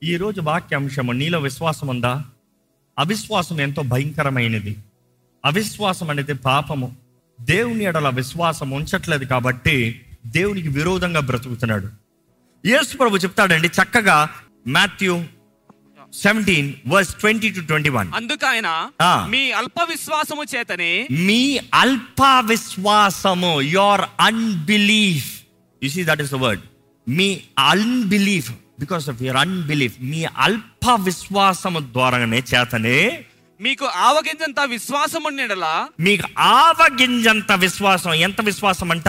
ఈరోజు వాక్యాంశము నీలో విశ్వాసం ఉందా అవిశ్వాసం ఎంతో భయంకరమైనది అవిశ్వాసం అనేది పాపము దేవుని ఎడల విశ్వాసం ఉంచట్లేదు కాబట్టి దేవునికి విరోధంగా బ్రతుకుతున్నాడు యేసు ప్రభు చెప్తాడండి చక్కగా Matthew seventeen verse twenty two twenty one అందుకు ఆయన ఆ. మీ అల్ప విశ్వాసము చేతనే మీ అల్ప విశ్వాసము your unbelief you see that is the word మీ unbelief because of your unbelief మీ అల్ప విశ్వాసము ద్వారానే చేతనే మీకు ఆవగింజంత విశ్వాసము నీడలా మీకు ఆవగింజంత విశ్వాసం ఎంత విశ్వాసం అంట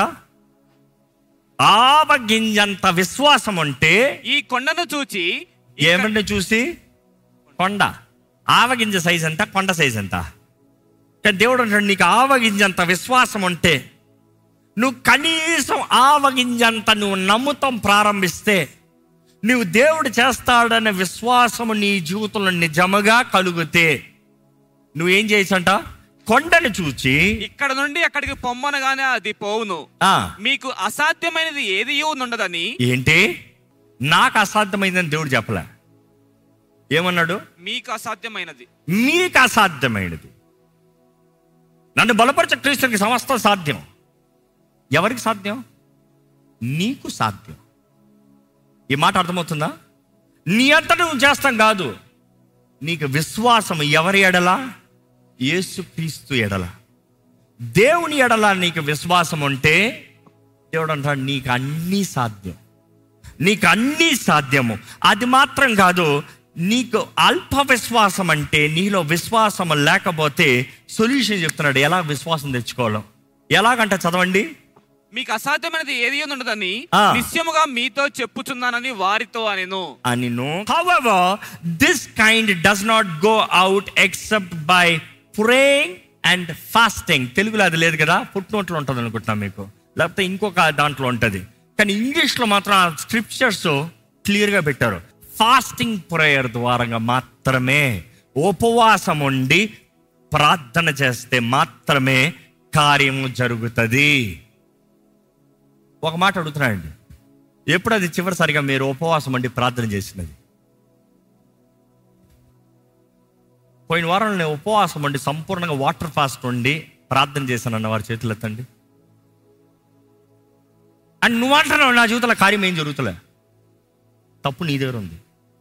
ఆవగింజంత విశ్వాసం అంటే ఈ కొండను చూచి ఏమంటే చూసి కొండ ఆవగింజ సైజ్ ఎంత కొండ సైజ్ ఎంత కానీ దేవుడు అంటాడు నీకు ఆవగింజంత విశ్వాసం ఉంటే నువ్వు కనీసం ఆవగింజంత నువ్వు నమ్ముతాం ప్రారంభిస్తే నువ్వు దేవుడు చేస్తాడనే విశ్వాసము నీ జీవితంలో నిజముగా కలిగితే నువ్వేం చేయొచ్చంట కొండను చూచి ఇక్కడ నుండి అక్కడికి పొమ్మనగానే అది పోవును ఆ, మీకు అసాధ్యమైనది ఏది ఉండదని ఏంటి నాకు అసాధ్యమైందని దేవుడు చెప్పలే ఏమన్నాడు మీకు అసాధ్యమైనది మీకు అసాధ్యమైనది నన్ను బలపరచ క్రీస్తునికి సమస్తం సాధ్యం ఎవరికి సాధ్యం నీకు సాధ్యం ఈ మాట అర్థమవుతుందా నీ అంతట నువ్వు చేస్తాం కాదు నీకు విశ్వాసం ఎవరి ఎడలా యేసుక్రీస్తు ఎడల దేవుని ఎడల నీకు విశ్వాసం ఉంటే దేవుడు అంటాడు నీకు అన్నీ సాధ్యం నీకు అన్నీ సాధ్యము అది మాత్రం కాదు నీకు అల్ప విశ్వాసం అంటే నీలో విశ్వాసం లేకపోతే సొల్యూషన్ చెప్తున్నాడు ఎలా విశ్వాసం తెచ్చుకోవాలో ఎలాగంట చదవండి మీకు అసాధ్యమైనది ఏది ఉండదని ఆ. నిశ్చయముగా మీతో చెప్పుచున్నానని వారితో అనెను అని however this kind does not go out except by praying and fasting తెలుగులో అది లేదు కదా ఫుట్ నోట్లో ఉంటుంది అనుకుంటున్నా మీకు లేకపోతే ఇంకొక దాంట్లో ఉంటుంది కానీ ఇంగ్లీష్లో మాత్రం ఆ స్క్రిప్చర్స్ క్లియర్గా పెట్టారు ఫాస్టింగ్ ప్రేయర్ ద్వారా మాత్రమే ఉపవాసం ఉండి ప్రార్థన చేస్తే మాత్రమే కార్యము జరుగుతుంది ఒక మాట అడుగుతున్నానండి ఎప్పుడు అది చివరిసారిగా మీరు ఉపవాసం అండి ప్రార్థన చేసినది పోయిన వారం నేను ఉపవాసం అండి సంపూర్ణంగా వాటర్ ఫాస్ట్ ఉండి ప్రార్థన చేశాను అన్న వారి చేతులు ఎత్తండి అండ్ నువ్వు అంటున్నావు నా జీవితంలో కార్యం ఏం జరుగుతులే తప్పు నీ దగ్గర ఉంది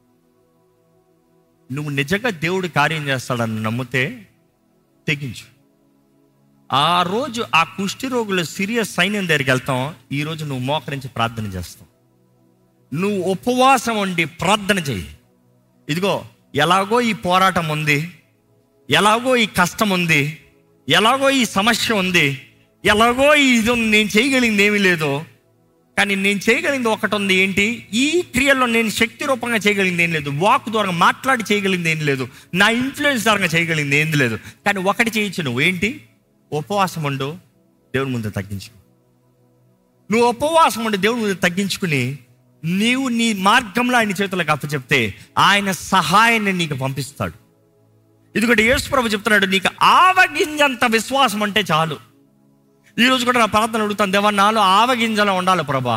నువ్వు నిజంగా దేవుడు కార్యం చేస్తాడని నమ్మితే తెగించు ఆ రోజు ఆ కుష్టి రోగుల సీరియస్ సైన్యం దగ్గరికి వెళ్తాం ఈ రోజు నువ్వు మోకరించి ప్రార్థన చేస్తావు నువ్వు ఉపవాసం ఉండి ప్రార్థన చెయ్యి ఇదిగో ఎలాగో ఈ పోరాటం ఉంది ఎలాగో ఈ కష్టం ఉంది ఎలాగో ఈ సమస్య ఉంది ఎలాగో ఈ ఇది ఉంది, నేను చేయగలిగింది ఏమీ లేదు కానీ నేను చేయగలిగింది ఒకటి ఉంది ఏంటి ఈ క్రియల్లో నేను శక్తి రూపంగా చేయగలిగింది ఏం లేదు వాక్ ద్వారా మాట్లాడి చేయగలిగింది ఏం లేదు నా ఇన్ఫ్లుయెన్స్ ద్వారా చేయగలిగింది ఏం లేదు కానీ ఒకటి చేయొచ్చు నువ్వు ఏంటి ఉపవాసం ఉండు దేవుని ముందు తగ్గించుకో నువ్వు ఉపవాసం ఉండి దేవుని ముందు తగ్గించుకుని నీవు నీ మార్గంలో ఆయన చేతులకు అప్పచెప్తే ఆయన సహాయాన్ని నీకు పంపిస్తాడు ఇదిగోటి యేసు ప్రభు చెప్తున్నాడు నీకు ఆవగింజంత విశ్వాసం అంటే చాలు ఈ రోజు కూడా నా ప్రార్థన అడుగుతాను దేవా నాలో ఆవగింజలో ఉండాలి ప్రభా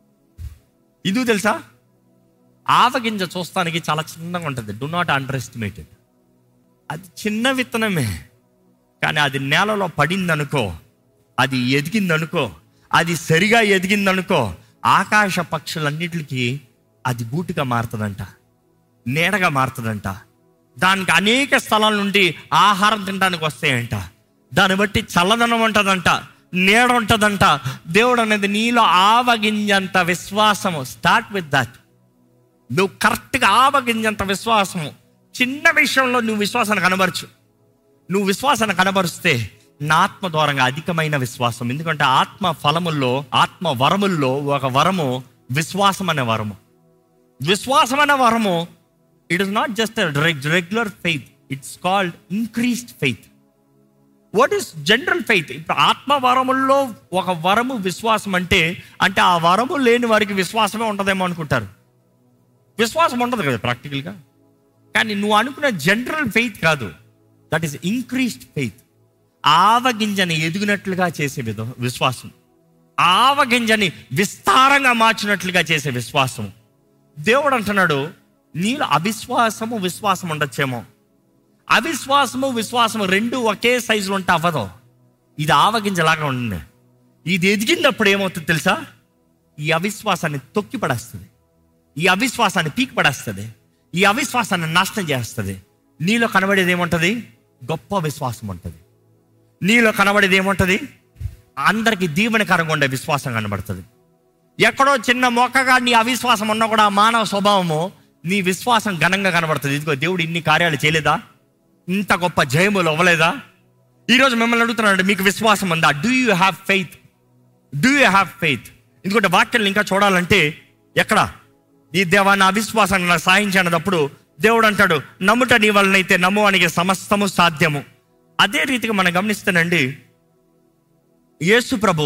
ఇది తెలుసా ఆవగింజ చూస్తానికి చాలా చిన్నగా ఉంటుంది డు నాట్ అండర్ ఎస్టిమేటెడ్ అది చిన్న విత్తనమే కానీ అది నేలలో పడిందనుకో అది ఎదిగిందనుకో అది సరిగా ఎదిగిందనుకో ఆకాశ పక్షులన్నిటికీ అది గూటిగా మారుతుందంట నీడగా మారుతుందంట దానికి అనేక స్థలాల నుండి ఆహారం తినడానికి వస్తాయంట దాన్ని బట్టి చల్లదనం ఉంటుందంట నీడ ఉంటుందంట దేవుడు అనేది నీలో ఆవగింజంత విశ్వాసము స్టార్ట్ విత్ దట్ నువ్వు కరెక్ట్గా ఆవగింజంత విశ్వాసము చిన్న విషయంలో నువ్వు విశ్వాసాన్ని కనబరచు నువ్వు విశ్వాసాన్ని కనబరుస్తే నా ఆత్మ ద్వారంగా అధికమైన విశ్వాసం ఎందుకంటే ఆత్మ ఫలముల్లో ఆత్మ వరముల్లో ఒక వరము విశ్వాసం అనే వరము విశ్వాసం అనే వరము it is not just regular faith it's called increased faith what is general faith ఇప్పుడు ఆత్మ వరముల్లో ఒక వరము విశ్వాసం అంటే అంటే ఆ వరము లేని వారికి విశ్వాసమే ఉంటుందేమో అనుకుంటారు విశ్వాసం ఉండదు కదా ప్రాక్టికల్గా కానీ నువ్వు అనుకున్న జనరల్ ఫెయిత్ కాదు దట్ ఈస్ ఇంక్రీస్డ్ ఫెయిత్ ఆవగింజని ఎదిగినట్లుగా చేసే విధ విశ్వాసం ఆవగింజని విస్తారంగా మార్చినట్లుగా చేసే విశ్వాసం దేవుడు అంటున్నాడు నీలో అవిశ్వాసము విశ్వాసం ఉండొచ్చేమో అవిశ్వాసము విశ్వాసము రెండు ఒకే సైజులో ఉంటే అవ్వదు ఇది ఆవగింజలాగా ఉంది ఇది ఎదిగినప్పుడు ఏమవుతుంది తెలుసా ఈ అవిశ్వాసాన్ని తొక్కి పడేస్తుంది ఈ అవిశ్వాసాన్ని పీకి పడేస్తుంది ఈ అవిశ్వాసాన్ని నాశనం చేస్తుంది నీలో కనబడేది ఏముంటుంది గొప్ప విశ్వాసం ఉంటుంది నీలో కనబడేది ఏముంటుంది అందరికీ దీవెనకరంగా ఉండే విశ్వాసం కనబడుతుంది ఎక్కడో చిన్న మొక్కగా నీ అవిశ్వాసం ఉన్నా కూడా ఆ మానవ స్వభావము నీ విశ్వాసం ఘనంగా కనబడుతుంది ఇదిగో దేవుడు ఇన్ని కార్యాలు చేయలేదా ఇంత గొప్ప జయములు అవ్వలేదా ఈరోజు మిమ్మల్ని అడుగుతున్నాడు మీకు విశ్వాసం ఉందా do you have faith do you have faith ఎందుకంటే వాక్యాలను ఇంకా చూడాలంటే ఎక్కడ ఈ దేవా నా విశ్వాసాన్ని నాకు సాయించినప్పుడు దేవుడు అంటాడు నమ్ముట నీ వలనైతే నమ్మువానికి సమస్తము సాధ్యము అదే రీతిగా మనం గమనిస్తానండి యేసు ప్రభు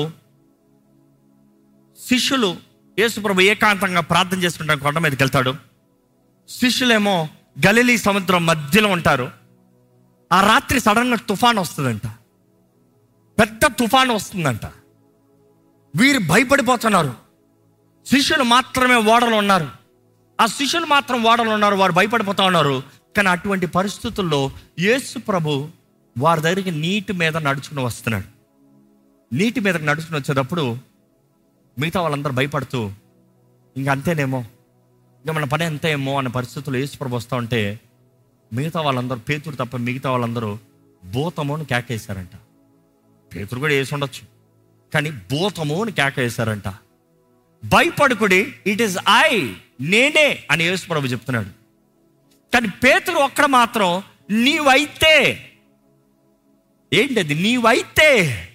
శిష్యులు యేసు ప్రభు ఏకాంతంగా ప్రార్థన చేసుకుంటానికి కొండ మీదకి వెళ్తాడు శిష్యులేమో గలిలీ సముద్రం మధ్యలో ఉంటారు ఆ రాత్రి సడన్గా తుఫాన్ వస్తుందంట పెద్ద తుఫాన్ వస్తుందంట వీరు భయపడిపోతున్నారు శిష్యులు మాత్రమే ఓడలు ఉన్నారు ఆ శిష్యులు మాత్రం ఓడలు ఉన్నారు వారు భయపడిపోతా ఉన్నారు కానీ అటువంటి పరిస్థితుల్లో యేసు ప్రభు వారి దగ్గరికి నీటి మీద నడుచుకుని వస్తున్నాడు నీటి మీదకి నడుచుకుని వచ్చేటప్పుడు మిగతా వాళ్ళందరూ భయపడుతూ ఇంక అంతేనేమో ఇంకా మన పని అంతేమో అనే పరిస్థితుల్లో యేసు ప్రభు వస్తూ ఉంటే మిగతా వాళ్ళందరూ పేతురు తప్ప మిగతా వాళ్ళందరూ భూతము అని కేకేశారంట పేతురు కూడా వేసి ఉండొచ్చు కానీ భూతము అని కేక వేశారంట భయపడుకుడి ఇట్ ఈస్ ఐ నేనే అని యేసు ప్రభు చెప్తున్నాడు కానీ పేతురు ఒక్కడ మాత్రం నీవైతే ఏంటది నీవైతే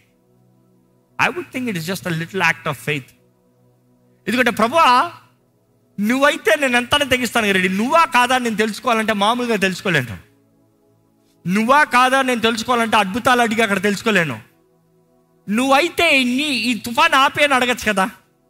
I would think it is just a little act of faith ఎందుకంటే ప్రభువా నువ్వైతే నేను ఎంతనే తెగిస్తాను రెడీ నువ్వా కాదా నేను తెలుసుకోవాలంటే మామూలుగా తెలుసుకోలేను నువ్వా కాదా నేను తెలుసుకోవాలంటే అద్భుతాలు అడిగి అక్కడ తెలుసుకోలేను నువ్వైతే నీ ఈ తుఫాన్ ఆపే అని అడగచ్చు కదా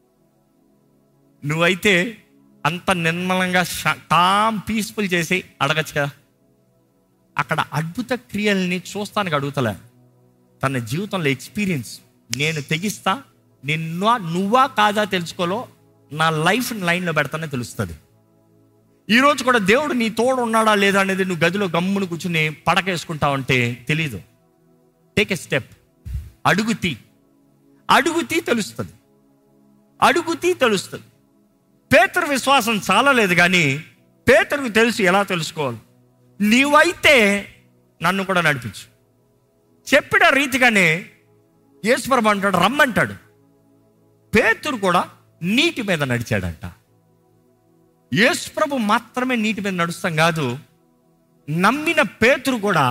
నువ్వైతే అంత నిర్మలంగా కామ్ పీస్ఫుల్ చేసి అడగచ్చు కదా అక్కడ అద్భుత క్రియల్ని చూస్తానికి అడుగుతలే తన జీవితంలో ఎక్స్పీరియన్స్ నేను తెగిస్తా నిన్న నువ్వా కాదా తెలుసుకోలో నా లైఫ్ లైన్లో పెడతానే తెలుస్తుంది ఈరోజు కూడా దేవుడు నీ తోడు ఉన్నాడా లేదా అనేది నువ్వు గదిలో గమ్మును కూర్చుని పడకేసుకుంటా ఉంటే తెలీదు టేక్ ఎ స్టెప్ అడుగుతీ అడుగుతీ తెలుస్తుంది అడుగుతీ తెలుస్తుంది పేతరు విశ్వాసం చాలా లేదు కానీ పేతరుకు తెలుసు ఎలా తెలుసుకోవాలి నీవైతే నన్ను కూడా నడిపించు చెప్పిన రీతిగానే ఈశ్వరం అంటాడు రమ్మంటాడు పేతురు కూడా నీటి మీద నడిచాడంట యేసుప్రభు మాత్రమే నీటి మీద నడుస్తాం కాదు నమ్మిన పేతురు కూడా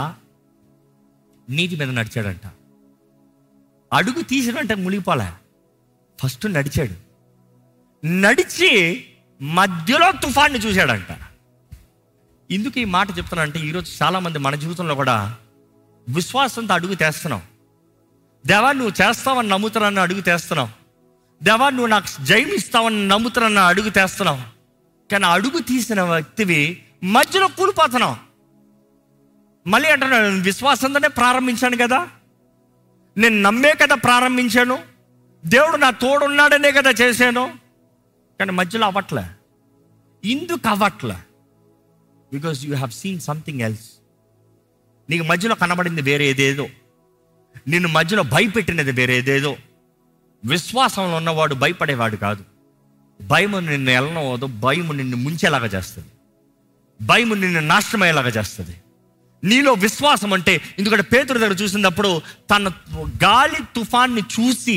నీటి మీద నడిచాడంట అడుగు తీసినంటే మునిగిపోలే ఫస్ట్ నడిచాడు నడిచి మధ్యలో తుఫాన్ని చూశాడంట ఎందుకు ఈ మాట చెప్తున్నా అంటే ఈరోజు చాలామంది మన జీవితంలో కూడా విశ్వాసంతో అడుగు తెస్తున్నాం దేవా నువ్వు చేస్తావని నమ్ముతున్నాను అడుగు తెస్తున్నావు దేవా నువ్వు నాకు జయం ఇస్తావని నమ్ముతున్నాను అడుగు తెస్తున్నావు కానీ అడుగు తీసిన వ్యక్తివి మధ్యలో కూలిపోతున్నావు మళ్ళీ అంటున్నాను "నేను విశ్వాసంతోనే ప్రారంభించాను కదా నేను నమ్మే కదా ప్రారంభించాను దేవుడు నా తోడున్నాడనే కదా చేశాను కానీ మధ్యలో అవ్వట్లే ఎందుకు అవ్వట్లే because you have seen something else నీకు మధ్యలో కనబడింది వేరే ఏదేదో నిన్ను మధ్యలో భయపెట్టినది వేరే ఏదేదో విశ్వాసంలో ఉన్నవాడు భయపడేవాడు కాదు భయము నిన్ను ఎల్లనవద్దు భయము నిన్ను ముంచేలాగా చేస్తుంది భయము నిన్ను నాశనమయ్యేలాగా చేస్తుంది నీలో విశ్వాసం అంటే ఎందుకంటే పేతురు దగ్గర చూసినప్పుడు తన గాలి తుఫాన్ని చూసి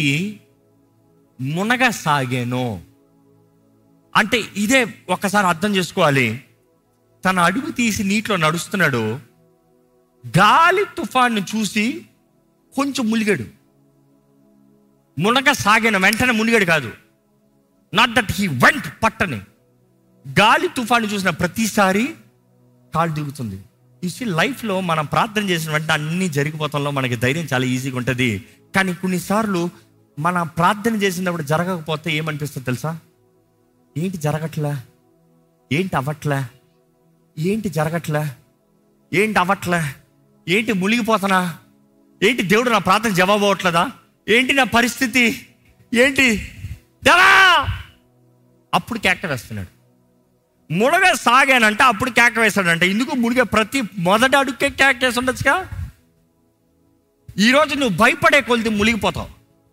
మునగసాగాను అంటే ఇదే ఒక్కసారి అర్థం చేసుకోవాలి తన అడుగు తీసి నీటిలో నడుస్తున్నాడు గాలి తుఫాన్ని చూసి కొంచెం ములిగాడు మునగ సాగిన వెంటనే మునిగాడు కాదు నాట్ దట్ హీ వెంట్ పట్టని గాలి తుఫాను చూసిన ప్రతిసారి కాలు దిగుతుంది ఇసి లైఫ్లో మనం ప్రార్థన చేసిన వెంటనే అన్నీ జరిగిపోతంలో మనకి ధైర్యం చాలా ఈజీగా ఉంటుంది కానీ కొన్నిసార్లు మన ప్రార్థన చేసినప్పుడు జరగకపోతే ఏమనిపిస్తుంది తెలుసా ఏంటి జరగట్లే ఏంటి అవ్వట్లే ఏంటి జరగట్లే ఏంటి అవ్వట్లే ఏంటి మునిగిపోతున్నా ఏంటి దేవుడు నా ప్రార్థన జవాబు అవ్వట్లేదా ఏంటి నా పరిస్థితి ఏంటి దేవా అప్పుడు కేక వేస్తున్నాడు మునగ సాగానంటే అప్పుడు కేక వేశాడంట ఎందుకు మునిగే ప్రతి మొదటి అడుగుకే కేక వేసి ఉండొచ్చుగా ఈరోజు నువ్వు భయపడే కొలిది మునిగిపోతావు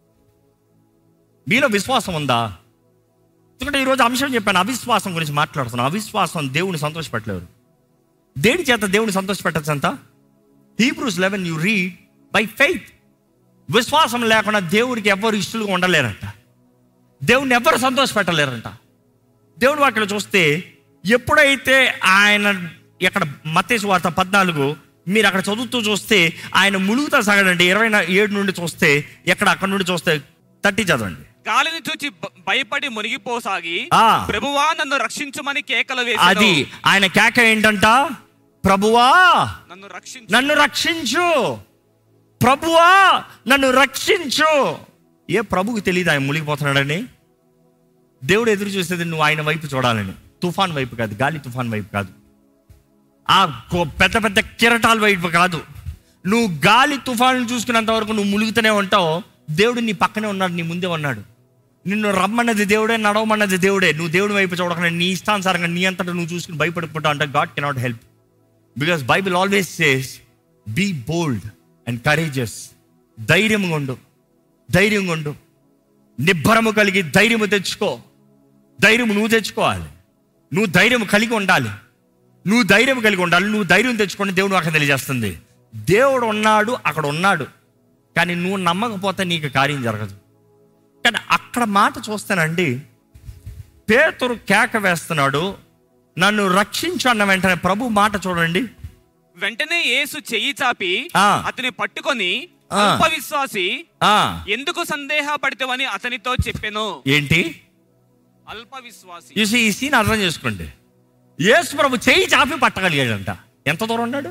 మీలో విశ్వాసం ఉందా ఎందుకంటే ఈరోజు అంశం చెప్పాను అవిశ్వాసం గురించి మాట్లాడుతున్నాను అవిశ్వాసం దేవుని సంతోషపెట్టలేరు దేని చేత దేవుని సంతోషపెట్టచ్చు అంత Hebrews eleven you read by faith విశ్వాసం లేకుండా దేవుడికి ఎవరు ఇష్టలుగా ఉండలేరంట దేవుని ఎవరు సంతోషపెట్టలేరంట దేవుని వాక్యలో చూస్తే ఎప్పుడైతే ఆయన ఇక్కడ మత్తేసు వార్త పద్నాలుగు మీరు అక్కడ చదువుతూ చూస్తే ఆయన ములుగుతా సాగడండి ఇరవై నా- ఏడు నుండి చూస్తే ఎక్కడ అక్కడ నుండి చూస్తే తట్టి చదవండి గాలిని చూచి భ- భయపడి మునిగిపోసాగి ఆ. ప్రభువా నన్ను రక్షించమని కేకలు అది వేసి ఆయన కేక ఏంటంట ప్రభువా నన్ను రక్షించు నన్ను రక్షించు ప్రభువా నన్ను రక్షించు ఏ ప్రభుకి తెలియదు ఆయన మునిగిపోతున్నాడని దేవుడు ఎదురు చూసేది నువ్వు ఆయన వైపు చూడాలని తుఫాన్ వైపు కాదు గాలి తుఫాన్ వైపు కాదు ఆ గో- పెద్ద పెద్ద కిరటాల వైపు కాదు నువ్వు గాలి తుఫాను చూసుకున్నంత వరకు నువ్వు ములుగుతూనే ఉంటావు దేవుడు నీ పక్కనే ఉన్నాడు నీ ముందే ఉన్నాడు నిన్ను రమ్మన్నది దేవుడే నడవమన్నది దేవుడే నువ్వు దేవుడి వైపు చూడకుండా నీ ఇష్టానుసారంగా నీ అంతటా నువ్వు చూసుకుని భయపడుకుంటావు అంటే God cannot help because Bible always says be bold and courageous ధైర్యంగా ఉండు ధైర్యంగా ఉండు నిబ్బరము కలిగి ధైర్యము తెచ్చుకో ధైర్యం నువ్వు తెచ్చుకోవాలి నువ్వు ధైర్యం కలిగి ఉండాలి నువ్వు ధైర్యం కలిగి ఉండాలి నువ్వు ధైర్యం తెచ్చుకొని దేవుడు అక్కడ తెలియజేస్తుంది దేవుడు ఉన్నాడు అక్కడ ఉన్నాడు కానీ నువ్వు నమ్మకపోతే నీకు కార్యం జరగదు కానీ అక్కడ మాట చూస్తానండి పేతురు కేక వేస్తున్నాడు నన్ను రక్షించు అన్న వెంటనే ప్రభు మాట చూడండి వెంటనే యేసు చెయ్యి చాపి ఆ. అతని పట్టుకొని ఆ. అల్ప విశ్వాసి ఆ ఎందుకు సందేహపడితేవని అతనితో చెప్పాను ఏంటి అల్ప విశ్వాసి చూసి ఈ సీన్ అర్థం చేసుకోండి యేసు ప్రభు చేయి చాపి పట్టగలిగాడంట ఎంత దూరం ఉన్నాడు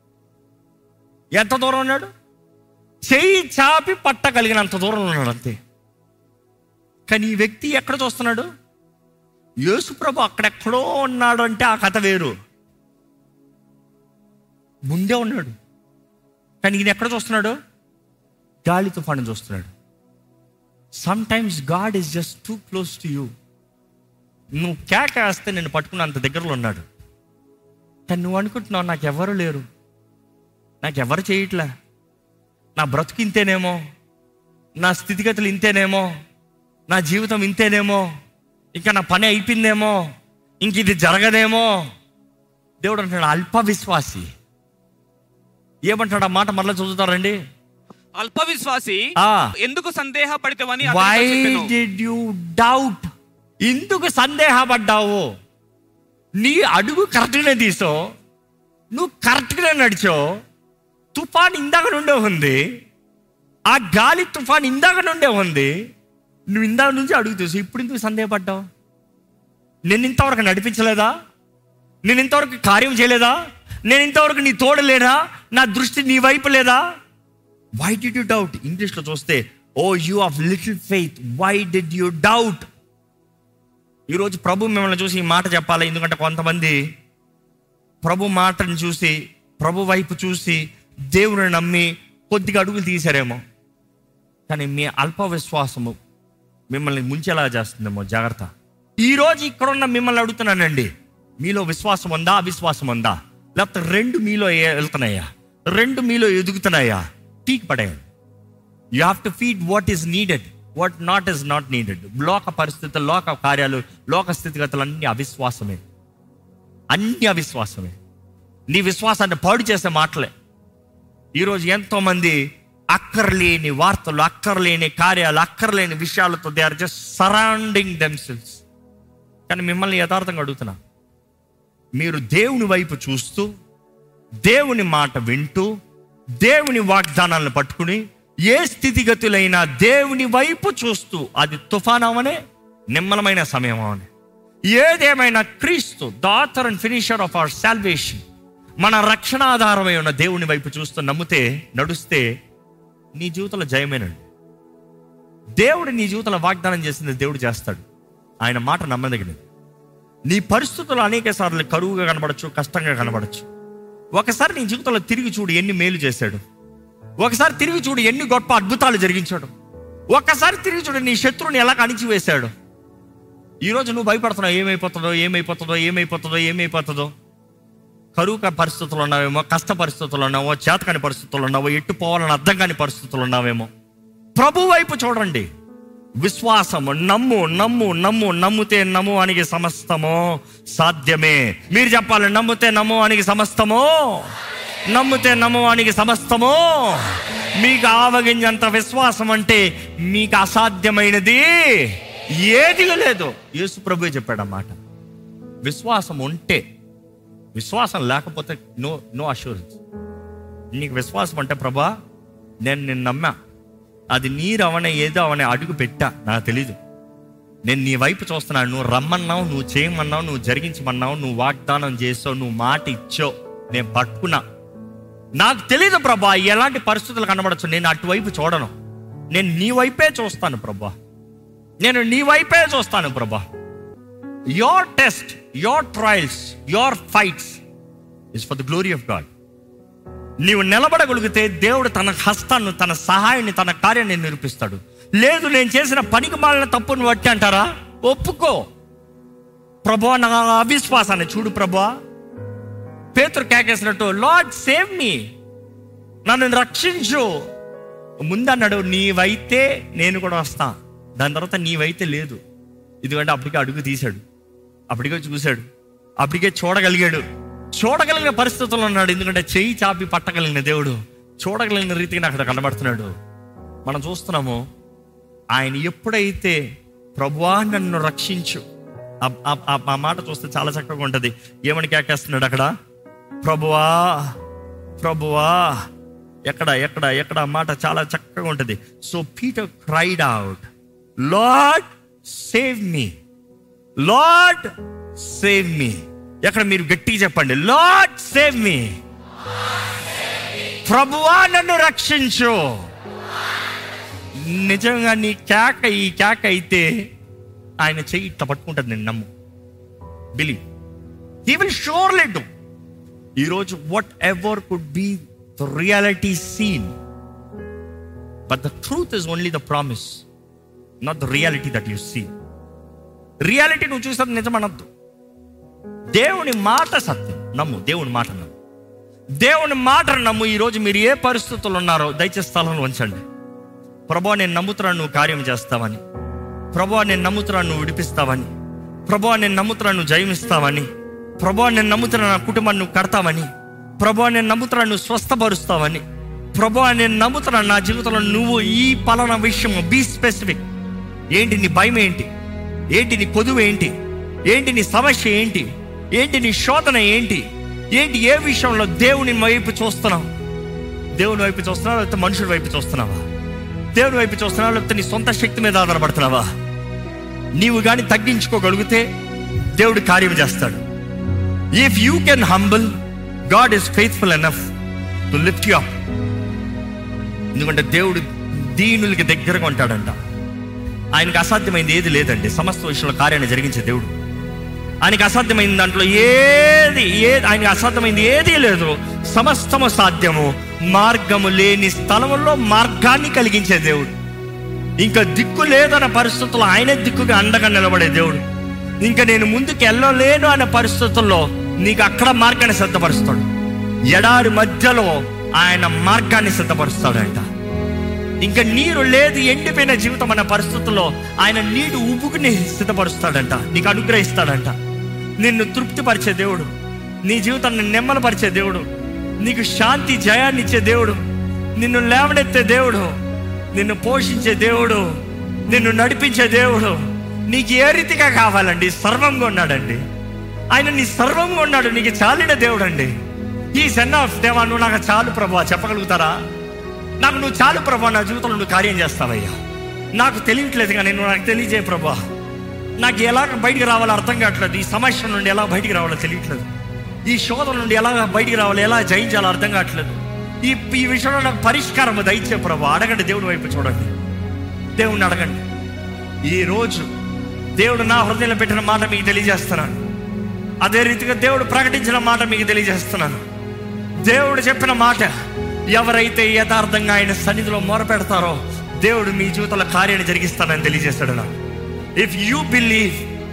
ఎంత దూరం ఉన్నాడు చేయి చాపి పట్టగలిగినంత దూరం ఉన్నాడు అంతే కానీ ఈ వ్యక్తి ఎక్కడ చూస్తున్నాడు యేసు ప్రభు అక్కడెక్కడో ఉన్నాడు అంటే ఆ కథ వేరు ముందే ఉన్నాడు కానీ ఈయన ఎక్కడ చూస్తున్నాడు గాలి తుఫాను చూస్తున్నాడు sometimes God is just too close to you నువ్వు కేక వేస్తే నేను పట్టుకున్న అంత దగ్గరలో ఉన్నాడు కానీ నువ్వు అనుకుంటున్నావు నాకు ఎవరు లేరు నాకు ఎవరు చేయట్లే నా బ్రతుకు ఇంతేనేమో నా స్థితిగతులు ఇంతేనేమో నా జీవితం ఇంతేనేమో ఇంకా నా పని అయిపోయిందేమో ఇంక ఇది జరగదేమో దేవుడు అంటాడు అల్ప విశ్వాసి ఏమంటాడు ఆ మాట మరలా చదువుతారండి అల్ప విశ్వాసి ఆ. ఎందుకు సందేహపడితేవని వై అతనితో చెప్పెను. డిడ్ యూ డౌట్ ఎందుకు సందేహపడ్డావు నీ అడుగు కరెక్ట్గానే తీసో నువ్వు కరెక్ట్గానే నడిచో తుఫాన్ ఇందాక నుండే ఉంది ఆ గాలి తుఫాన్ ఇందాక నుండే ఉంది నువ్వు ఇందాక నుంచి అడుగు తీసు ఇప్పుడు ఎందుకు సందేహపడ్డావు నేను ఇంతవరకు నడిపించలేదా నేను ఇంతవరకు కార్యం చేయలేదా నేను ఇంతవరకు నీ తోడు లేనా నా దృష్టి నీ వైపు లేదా వై డిడ్ యూ డౌట్ ఇంగ్లీష్లో చూస్తే O you of little faith why did you doubt ఈరోజు ప్రభు మిమ్మల్ని చూసి ఈ మాట చెప్పాలి ఎందుకంటే కొంతమంది ప్రభు మాటను చూసి ప్రభు వైపు చూసి దేవుని నమ్మి కొద్దిగా అడుగులు తీశారేమో కానీ మీ అల్ప విశ్వాసము మిమ్మల్ని ముంచేలా చేస్తుందేమో జాగ్రత్త ఈరోజు ఇక్కడ ఉన్న మిమ్మల్ని అడుగుతున్నానండి మీలో విశ్వాసం ఉందా అవిశ్వాసం ఉందా లేకపోతే రెండు మీలో ఏ- వెళ్తున్నాయా రెండు మీలో ఎదుగుతున్నాయా పీక్ పడేయండి you have to feed what is needed what not is not needed లోక పరిస్థితులు లోక కార్యాలు లోక స్థితిగతులు అన్ని అవిశ్వాసమే అన్ని అవిశ్వాసమే నీ విశ్వాసాన్ని పాడు చేసే మాటలే ఈరోజు ఎంతోమంది అక్కర్లేని వార్తలు అక్కర్లేని కార్యాలు అక్కర్లేని విషయాలతో they are just surrounding themselves కానీ మిమ్మల్ని యథార్థంగా అడుగుతున్నా మీరు దేవుని వైపు చూస్తూ దేవుని మాట వింటూ దేవుని వాగ్దానాలను పట్టుకుని ఏ స్థితిగతులైనా దేవుని వైపు చూస్తూ అది తుఫాన్ అవనే నిమ్మలమైన సమయం అవనే ఏదేమైనా Kristu the author and finisher of our salvation మన రక్షణ ఆధారమై ఉన్న దేవుని వైపు చూస్తూ నమ్మితే నడుస్తే నీ జీవితంలో జయమేనండి దేవుడు నీ జీవితంలో వాగ్దానం చేసింది దేవుడు చేస్తాడు ఆయన మాట నమ్మదగినది నీ పరిస్థితులు అనేక సార్లు కరువుగా కనబడచ్చు కష్టంగా కనబడచ్చు ఒకసారి నీ జీవితంలో తిరిగి చూడు ఎన్ని మేలు చేశాడు ఒకసారి తిరిగి చూడు ఎన్ని గొప్ప అద్భుతాలు జరిగించాడు ఒక్కసారి తిరిగి చూడు నీ శత్రువుని ఎలా అణిచివేశాడు ఈరోజు నువ్వు భయపడుతున్నావు ఏమైపోతుందో ఏమైపోతుందో ఏమైపోతుందో ఏమైపోతుందో కరువు క- పరిస్థితులు ఉన్నావేమో కష్ట పరిస్థితులు ఉన్నావో చేతకాని పరిస్థితులు ఉన్నావో ఎట్టు పోవాలని అర్థం కాని పరిస్థితులు ఉన్నావేమో ప్రభు వైపు చూడండి విశ్వాసము నమ్ము నమ్ము నమ్ము నమ్ముతే నమ్ము అనికి సమస్తము సాధ్యమే మీరు చెప్పాలి నమ్ముతే నమ్ము అనికి సమస్తము నమ్ముతే నమ్ము అనికి సమస్తము మీకు ఆవగింజంత విశ్వాసం అంటే మీకు అసాధ్యమైనది ఏది లేదు యేసు ప్రభువే చెప్పాడన్నమాట విశ్వాసం ఉంటే విశ్వాసం లేకపోతే నో నో అష్యూరెన్స్ నీకు విశ్వాసం అంటే ప్రభా నేను నిన్ను నమ్మా అది నీరు అవనే ఏదో అవనే అడుగు పెట్టా నాకు తెలీదు నేను నీ వైపు చూస్తున్నాను నువ్వు రమ్మన్నావు నువ్వు చేయమన్నావు నువ్వు జరిగించమన్నావు నువ్వు వాగ్దానం చేసావు నువ్వు మాట ఇచ్చావు నేను పట్టుకున్నా నాకు తెలీదు ప్రభా ఎలాంటి పరిస్థితులు కనబడచ్చు నేను అటువైపు చూడను నేను నీ వైపే చూస్తాను ప్రభా నేను నీ వైపే చూస్తాను ప్రభా your test your trials your fights is for the glory of God నీవు నిలబడగలిగితే దేవుడు తన హస్తాన్ని తన సహాయాన్ని తన కార్యాన్ని నిరూపిస్తాడు లేదు నేను చేసిన పనికి మాలిన తప్పును బట్టి అంటారా ఒప్పుకో ప్రభా నా అవిశ్వాసాన్ని చూడు ప్రభా పేతురు కేకేసినట్టు లార్డ్ సేవ్ మీ నన్ను రక్షించు ముందన్నాడు నీవైతే నేను కూడా వస్తా దాని తర్వాత నీవైతే లేదు ఎందుకంటే అప్పటికే అడుగు తీశాడు అప్పటికే చూశాడు అప్పటికే చూడగలిగాడు చూడగలిగిన పరిస్థితుల్లో ఉన్నాడు ఎందుకంటే చెయ్యి చాపి పట్టగలిగిన దేవుడు చూడగలిగిన రీతిగా అక్కడ కనబడుతున్నాడు మనం చూస్తున్నాము ఆయన ఎప్పుడైతే ప్రభువా నన్ను రక్షించు ఆ- ఆ- ఆ- ఆ మాట చూస్తే చాలా చక్కగా ఉంటుంది ఏమని కేకేస్తున్నాడు అక్కడ ప్రభువా ప్రభువా ఎక్కడ ఎక్కడ ఎక్కడ ఆ మాట చాలా చక్కగా ఉంటుంది so Peter cried out Lord save me Lord save me ఎక్కడ మీరు గట్టిగా చెప్పండి లార్డ్ సేవ్ మీ ప్రభువా నన్ను రక్షించు నిజంగా నీ కేక ఈ కేక అయితే ఆయన చెయ్యి ఇట్లా పట్టుకుంటుంది నేను నమ్ము believe he will surely do ఈరోజు whatever could be the reality seen but the truth is only the promise not the reality that you see reality నువ్వు చూసేది నిజమనద్దు దేవుని మాట సత్యం నమ్ము దేవుని మాట నమ్ము దేవుని మాటను నమ్ము ఈరోజు మీరు ఏ పరిస్థితుల్లో ఉన్నారో దయచేసి స్థలంలో ఉంచండి ప్రభా నేను నమ్ముతున్నాను నువ్వు కార్యం చేస్తావని ప్రభా నేను నమ్ముతున్నాను నువ్వు విడిపిస్తావని ప్రభా నేను నమ్ముతున్నాను నువ్వు జయమిస్తావని ప్రభా నేను నమ్ముతున్నా నా కుటుంబాన్ని నువ్వు కడతావని ప్రభా నేను నమ్ముతున్నాను నువ్వు స్వస్థపరుస్తావని ప్రభా నేను నమ్ముతున్నాను నా జీవితంలో నువ్వు ఈ పలానా విషయం బీ స్పెసిఫిక్ ఏంటి నీ భయం ఏంటి ఏంటి నీ కొదువు ఏంటి ఏంటి నీ సమస్య ఏంటి ఏంటి నీ శోధన ఏంటి ఏంటి ఏ విషయంలో దేవుని వైపు చూస్తున్నావు దేవుని వైపు చూస్తున్నావా లేకపోతే మనుషుల వైపు చూస్తున్నావా దేవుని వైపు చూస్తున్నావా లేకపోతే నీ సొంత శక్తి మీద ఆధారపడుతున్నావా నీవు కానీ తగ్గించుకోగలిగితే దేవుడు కార్యం చేస్తాడు if you can humble God is faithful enough to lift you up ఎందుకంటే దేవుడు దీనులకి దగ్గరగా ఉంటాడంట ఆయనకు అసాధ్యమైంది ఏది లేదండి సమస్త విషయంలో కార్యాన్ని జరిగించే దేవుడు ఆయనకి అసాధ్యమైన దాంట్లో ఏది ఏ ఆయనకి అసాధ్యమైంది ఏదీ లేదు సమస్తము సాధ్యము మార్గము లేని స్థలములో మార్గాన్ని కలిగించే దేవుడు ఇంకా దిక్కు లేదన్న పరిస్థితుల్లో ఆయనే దిక్కుగా అండగా నిలబడే దేవుడు ఇంకా నేను ముందుకు వెళ్ళలేను అనే పరిస్థితుల్లో నీకు అక్కడ మార్గాన్ని సిద్ధపరుస్తాడు ఎడారి మధ్యలో ఆయన మార్గాన్ని సిద్ధపరుస్తాడంట ఇంకా నీరు లేదు ఎండిపోయిన జీవితం అనే పరిస్థితుల్లో ఆయన నీడు ఉబుకుని సిద్ధపరుస్తాడంట నీకు అనుగ్రహిస్తాడంట నిన్ను తృప్తిపరిచే దేవుడు నీ జీవితాన్ని నెమ్మలపరిచే దేవుడు నీకు శాంతి జయాన్ని ఇచ్చే దేవుడు నిన్ను లేవనెత్తే దేవుడు నిన్ను పోషించే దేవుడు నిన్ను నడిపించే దేవుడు నీకు ఏ రీతిగా కావాలండి సర్వంగా ఉన్నాడండి ఆయన నీ సర్వంగా ఉన్నాడు నీకు చాలిన దేవుడు అండి ఈ సెన్ ఆఫ్ దేవా నువ్వు నాకు చాలు ప్రభా చెప్పగలుగుతారా నాకు నువ్వు చాలు ప్రభా నా జీవితంలో నువ్వు కార్యం చేస్తావయ్యా నాకు తెలియట్లేదు కానీ నువ్వు నాకు తెలియజేయ ప్రభా నాకు ఎలా బయటికి రావాలో అర్థం కావట్లేదు ఈ సమస్య నుండి ఎలా బయటికి రావాలో తెలియట్లేదు ఈ శోధన నుండి ఎలా బయటికి రావాలో ఎలా జయించాలో అర్థం కావట్లేదు ఈ ఈ విషయంలో నాకు పరిష్కారం దయచే ప్రభా అడగండి దేవుడి వైపు చూడండి దేవుణ్ణి అడగండి ఈ రోజు దేవుడు నా హృదయంలో పెట్టిన మాట మీకు తెలియజేస్తున్నాను అదే రీతిగా దేవుడు ప్రకటించిన మాట మీకు తెలియజేస్తున్నాను దేవుడు చెప్పిన మాట ఎవరైతే యథార్థంగా ఆయన సన్నిధిలో మొరపెడతారో దేవుడు మీ జీవితంలో కార్యాన్ని జరిగిస్తానని తెలియజేస్తాడు నాకు if you believe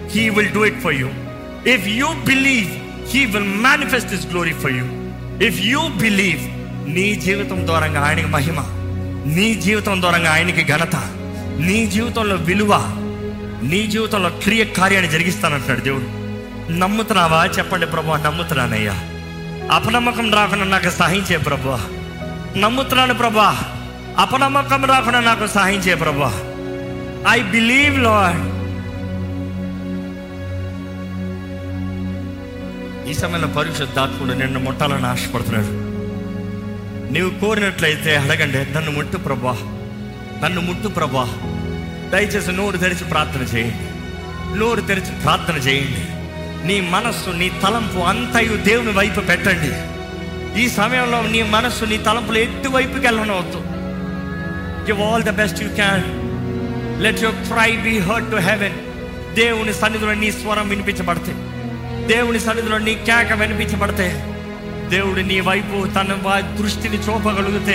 he will do it for you if you believe he will manifest his glory for you if you believe నీ జీవితం ద్వారంగా ఆయనకి మహిమ నీ జీవితం ద్వారంగా ఆయనకి ఘనత నీ జీవితంలో విలువ నీ జీవితంలో క్రియ కార్యాన్ని జరిగిస్తానంటున్నాడు దేవుడు నమ్ముతున్నావా చెప్పండి ప్రభు నమ్ముతున్నానయ్యా అపనమ్మకం రాకుండా నాకు సహాయం చేయ ప్రభు నమ్ముతున్నాను ప్రభా అపనమ్మకం రాకుండా నాకు సహాయం చేయ ప్రభా ఐ బిలీవ్ లాడ్ ఈ సమయంలో పరిశుద్ధాత్ముడు నిన్ను ముట్టాలని ఆశపడుతున్నాడు నీవు కోరినట్లయితే అడగండి నన్ను ముట్టు ప్రభా నన్ను ముట్టు ప్రభా దయచేసి నోరు తెరిచి ప్రార్థన చేయండి నోరు తెరిచి ప్రార్థన చేయండి నీ మనస్సు నీ తలంపు అంతయు దేవుని వైపు పెట్టండి ఈ సమయంలో నీ మనస్సు నీ తలంపులు ఎటువైపుకి వెళ్ళనవద్దు give all the best you can let your cry be heard to heaven దేవుని సన్నిధిలో నీ స్వరం వినిపించబడితే దేవుని సన్నిధిలో నీ కేక వినిపించబడితే దేవుడు నీ వైపు తన వా- దృష్టిని చూపగలిగితే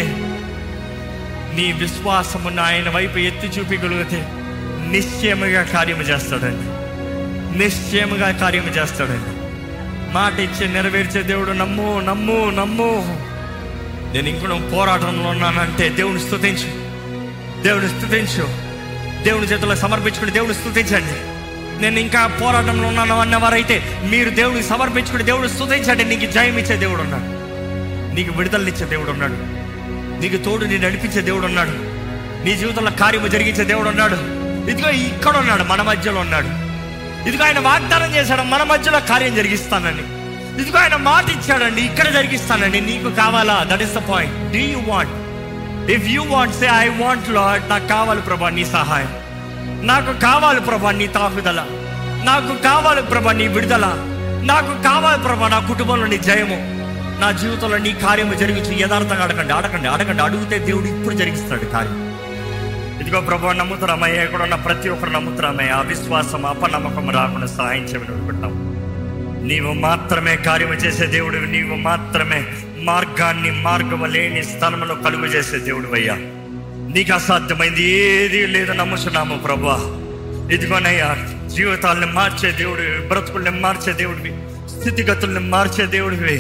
నీ విశ్వాసమును ఆయన వైపు ఎత్తి చూపగలిగితే నిశ్చయముగా కార్యము చేస్తాడండి నిశ్చయముగా కార్యము చేస్తాడండి మాట ఇచ్చి నెరవేర్చే దేవుడు నమ్ము నమ్ము నమ్ము నేను ఇంకొక పోరాటంలో ఉన్నానంటే దేవుని స్తుతించు దేవుని స్తుతించు దేవుని చేతుల్లో సమర్పించుకుని దేవుని స్తుతించండి నేను ఇంకా పోరాటంలో ఉన్నాను అన్నవారైతే మీరు దేవునికి సమర్పించుకుని దేవుడు స్తుతించండి నీకు జయం ఇచ్చే దేవుడు ఉన్నాడు నీకు విడుదలనిచ్చే దేవుడు ఉన్నాడు నీకు తోడు నీ నడిపించే దేవుడు ఉన్నాడు నీ జీవితంలో కార్యము జరిగించే దేవుడు ఉన్నాడు ఇదిగో ఇక్కడ ఉన్నాడు మన మధ్యలో ఉన్నాడు ఇదిగో ఆయన వాగ్దానం చేశాడు మన మధ్యలో కార్యం జరిగిస్తానని ఇదిగో ఆయన మాట ఇచ్చాడండి ఇక్కడ జరిగిస్తానండి నీకు కావాలా that is the point do you want if you want say I want lord నాకు కావాలి ప్రభా నీ సహాయం నాకు కావాలి ప్రభా నీ తాకుదల నాకు కావాలి ప్రభా నీ విడుదల నాకు కావాలి ప్రభా నా కుటుంబంలో నీ జయము నా జీవితంలో నీ కార్యము జరిగించు యథార్థంగా అడగండి అడగండి అడగండి అడిగితే దేవుడు ఇప్పుడు జరిగిస్తాడు కార్యం ఇదిగో ప్రభు నమ్ముతున్నామయ్యా ఇక్కడ ఉన్న ప్రతి ఒక్కరు నమ్ముతున్నామయ్యా అవిశ్వాసం అపనమ్మకం రాకుండా సహాయం చేయమని అనుకుంటాం నీవు మాత్రమే కార్యము చేసే దేవుడు నీవు మాత్రమే మార్గాన్ని మార్గము లేని స్థలంలో కలుగు చేసే దేవుడు అయ్యా నీకు అసాధ్యమైంది ఏది లేదు నమ్ముచున్నాము ప్రభా ఇదిగోనయ్యా జీవితాలను మార్చే దేవుడివి బ్రతుకుల్ని మార్చే దేవుడివి స్థితిగతుల్ని మార్చే దేవుడివి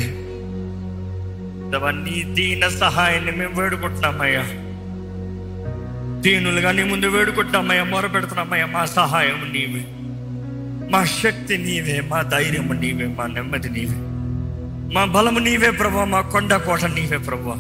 దేవా, నీ దీన సహాయాన్ని మేము వేడుకుంటున్నామయ్యా దీనులుగా నీ ముందు వేడుకుంటున్నామయ్యా మొర పెడుతున్నామయ్యా మా సహాయం నీవే మా శక్తి నీవే మా ధైర్యం నీవే మా నెమ్మది నీవే మా బలము నీవే ప్రభా మా కొండ కోట నీవే ప్రభా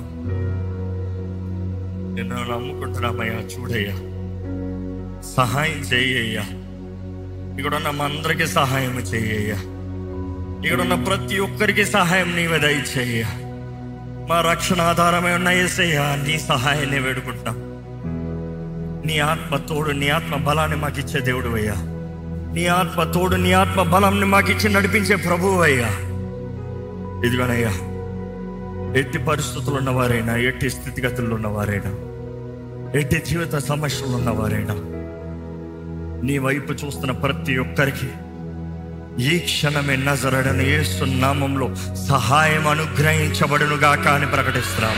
నిన్ను నమ్ముకుంటున్నామయ్యా చూడయ్యా సహాయం చేయ్యా ఇక్కడ ఉన్న మా అందరికీ సహాయం చేయ్యా ఇక్కడ ఉన్న ప్రతి ఒక్కరికి సహాయం నీవే దయచేయ్యా మా రక్షణ ఆధారమై ఉన్న ఏసయ్యా నీ సహాయాన్ని వేడుకుంటున్నాం నీ ఆత్మ తోడు నీ ఆత్మ బలాన్ని మాకు ఇచ్చే దేవుడు అయ్యా నీ ఆత్మ తోడు నీ ఆత్మ బలంని మాకు ఇచ్చి నడిపించే ప్రభువు అయ్యా ఇదిగోనయ్యా ఎట్టి పరిస్థితులు ఉన్నవారైనా ఎట్టి స్థితిగతుల్లో ఉన్నవారైనా ఎట్టి జీవిత సమస్యలు ఉన్నవారైనా నీ వైపు చూస్తున్న ప్రతి ఒక్కరికి ఈ క్షణమే నజరడని యేసు నామంలో సహాయం అనుగ్రహించబడును గాక అని ప్రకటిస్తున్నాము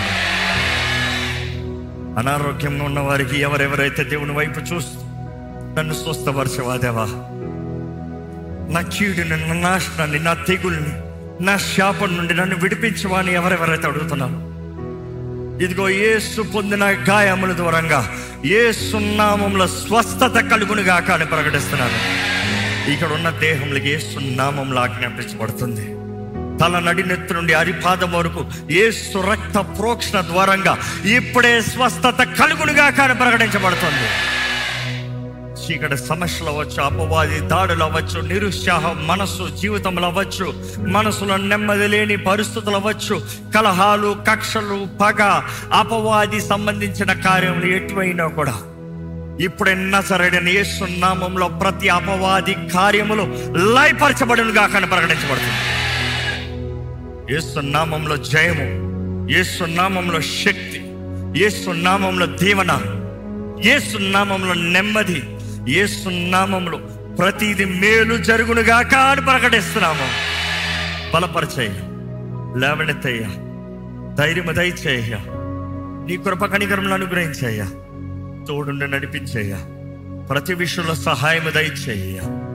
అనారోగ్యంగా ఉన్న వారికి ఎవరెవరైతే దేవుని వైపు చూస్తూ నన్ను స్వస్థపరచవాదేవా నా కీడుని నా నాశనాన్ని నా తెగుల్ని నా శాపం నుండి నన్ను విడిపించవా అని ఎవరెవరైతే అడుగుతున్నారు ఇదిగో యేసు పొందిన గాయముల దూరంగా యేసు నామంలో స్వస్థత కలుగునుగా అని ప్రకటిస్తున్నాను ఇక్కడ ఉన్న దేహంలోకి యేసు నామంలో ఆజ్ఞాపించబడుతుంది తల నడినెత్తు నుండి అరిపాదం వరకు యేసు రక్త ప్రోక్షణ ద్వారంగా ఇప్పుడే స్వస్థత కలుగునుగా అని ప్రకటించబడుతుంది చీకటి సమస్యలు అవ్వచ్చు అపవాది దాడులు అవ్వచ్చు నిరుత్సాహం మనస్సు జీవితంలో అవ్వచ్చు మనసులో నెమ్మది లేని పరిస్థితులు అవ్వచ్చు కలహాలు కక్షలు పగ అపవాది సంబంధించిన కార్యములు ఎటువైనా కూడా ఇప్పుడే నజరడని యేసు నామంలో ప్రతి అపవాది కార్యములు లయపరచబడును గాకని ప్రకటించబడుతుంది యేసు నామంలో జయము యేసు నామంలో శక్తి యేసు నామంలో దీవెన యేసు నామంలో నెమ్మది యేసు నామంలో ప్రతిది మేలు జరుగునుగాక అని ప్రకటిస్తున్నాము బలపరచయ్య లేవనెత్తయ్య ధైర్యము దయచేయ నీ కృప కనికరములు అనుగ్రహించయ్యా తోడుండి నడిపించయ్యా ప్రతి విషయంలో సహాయము దయచేయ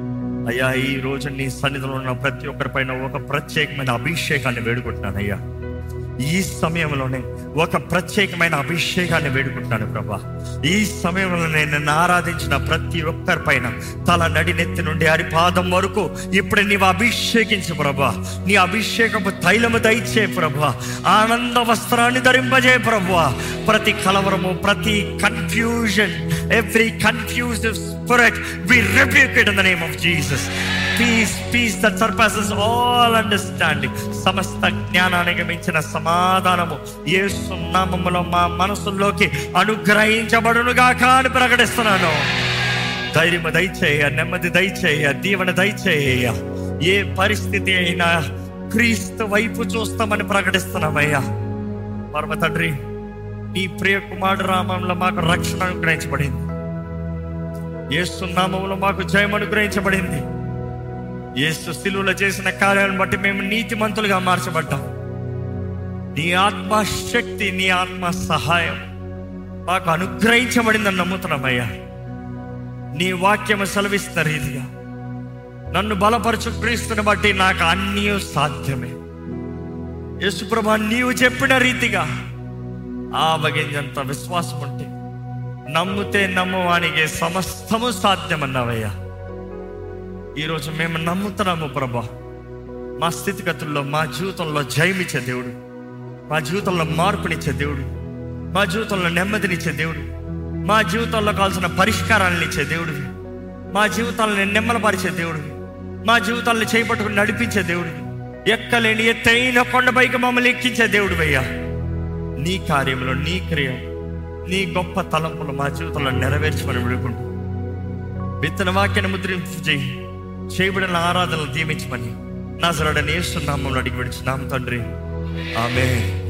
అయ్యా ఈ రోజు నీ సన్నిధిలో ఉన్న ప్రతి ఒక్కరి పైన ఒక ప్రత్యేకమైన అభిషేకాన్ని వేడుకుంటున్నాను అయ్యా ఈ సమయంలోనే ఒక ప్రత్యేకమైన అభిషేకాన్ని వేడుకుంటున్నాను ప్రభా ఈ సమయంలో నేను నిన్ను ఆరాధించిన ప్రతి ఒక్కరి పైన తల నడినెత్తి నుండి అరిపాదం వరకు ఇప్పుడు నీవు అభిషేకించు ప్రభా నీ అభిషేకపు తైలము దయచే ప్రభా ఆనంద వస్త్రాన్ని ధరింపజే ప్రభా ప్రతి కలవరము ప్రతి confusion every confusive spirit we rebuke it in the name of Jesus peace peace that surpasses all understanding సమస్త జ్ఞానానికి మించిన సమాధానము యేసు నామములో మా మనసుల్లోకి అనుగ్రహించబడునుగా అని ప్రకటిస్తున్నాను ధైర్యము దయచేయ నెమ్మది దయచేయ దీవెన దయచేయ ఏ పరిస్థితి అయినా క్రీస్తు వైపు చూస్తామని ప్రకటిస్తున్నామయ్యా పరమ తండ్రి నీ ప్రియ కుమారుడు రామంలో మాకు రక్షణ అనుగ్రహించబడింది యేసు నామంలో మాకు జయం అనుగ్రహించబడింది యేసు శిలువలో చేసిన కార్యాలను బట్టి మేము నీతిమంతులుగా మార్చబడ్డాం నీ ఆత్మ శక్తి నీ ఆత్మ సహాయం మాకు అనుగ్రహించబడిందని నమ్ముతున్నామయ్యా నీ వాక్యము సెలవిస్తున్న రీతిగా నన్ను బలపరచు క్రీస్తుని బట్టి నాకు అన్నీ సాధ్యమే యేసుప్రభా నీవు చెప్పిన రీతిగా ఆవగింజంత విశ్వాసం ఉంటే నమ్ముతే నమ్మువానికి సమస్తము సాధ్యమన్నావయ్యా ఈరోజు మేము నమ్ముతున్నాము ప్రభా మా స్థితిగతుల్లో మా జీవితంలో జయమిచ్చే దేవుడు మా జీవితంలో మార్పునిచ్చే దేవుడు మా జీవితంలో నెమ్మదినిచ్చే దేవుడు మా జీవితంలో కావాల్సిన పరిష్కారాలను ఇచ్చే దేవుడు మా జీవితాలను నెమ్మలపరిచే దేవుడు మా జీవితాలను చేపట్టుకుని నడిపించే దేవుడు ఎక్కలేని ఎత్తైన కొండపైకి మమ్మల్ని ఎక్కించే దేవుడు అయ్యా నీ కార్యంలో నీ క్రియ నీ గొప్ప తలంపులు మా జీవితంలో నెరవేర్చమని వేడుకుంటూ విత్తన వాక్యాన్ని ముద్రింపు చేయి చేయబడిన ఆరాధనలు దీవించమని నా సరడని ఏస్తున్నామని అడిగి విడిచున్నాం తండ్రి ఆమె